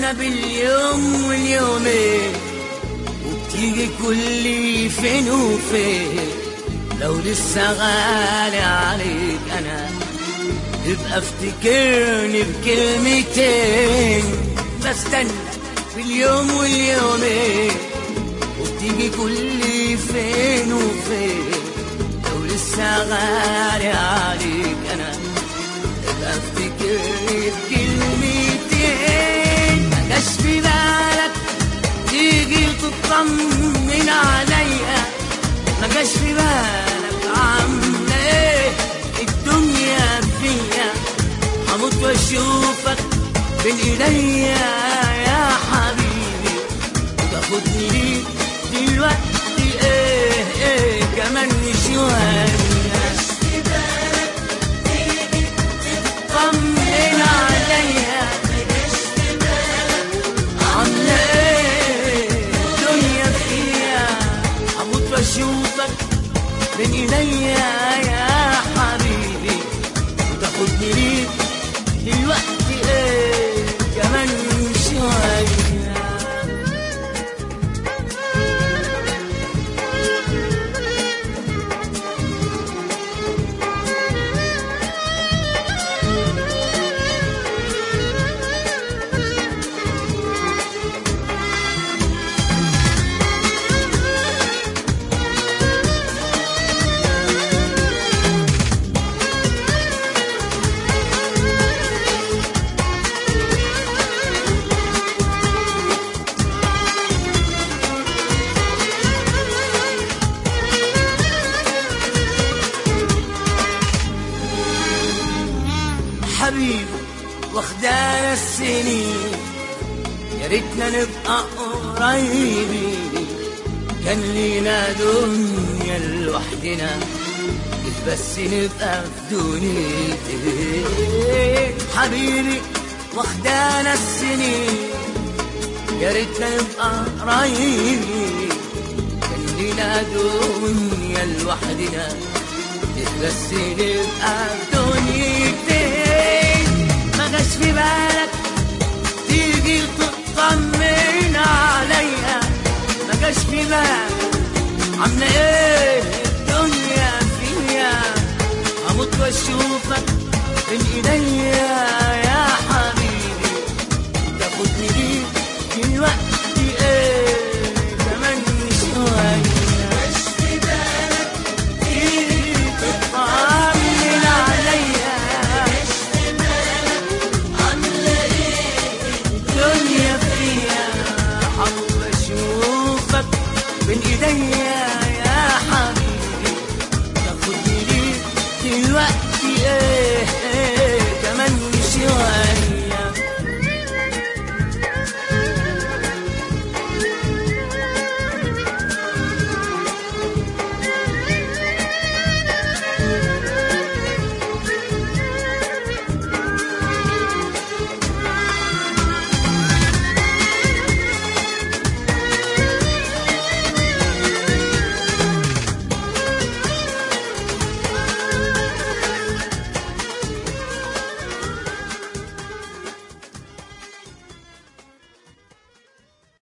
بستنى باليوم واليومين وبتيجي كل فين وفين لو لسه غالي عليك انا يبقى افتكرني بكلمتين بستنى باليوم واليومين وبتيجي كل فين وفين لو لسه غالي عليك انا يبقى افتكرني بكلمتين ما جاش في بالك تيجي تطمن عليا ما جاش في بالك عامله ايه الدنيا فيا هموت واشوفك بين ايديا يا حبيبي وتاخدني ليك دلوقتي ايه ايه كمان شويه طمن عليا عاملة ايه الدنيا فيها هموت واشوفك بين ايديا يا حبيبي وتاخدني ليك دلوقتي ايه كمان شوية حبيبي واخدانا السنين يا ريتنا نبقى قريبين كان لينا دنيا لوحدنا بس نبقى في دنيتين حبيبي واخدانا السنين يا ريتنا نبقى قريبين كان لينا دنيا لوحدنا بس نبقى في دنيتين ما جاش في بالك تيجي تطمن عليا ما جاش في بالك عامله ايه الدنيا فيا هموت واشوفك بين ايديا يا حبيبي تاخدني ليك دلوقتي ايه كمان شويه تيجي تطمن عليا الدنيا فيها حب اشوفك بين ايديا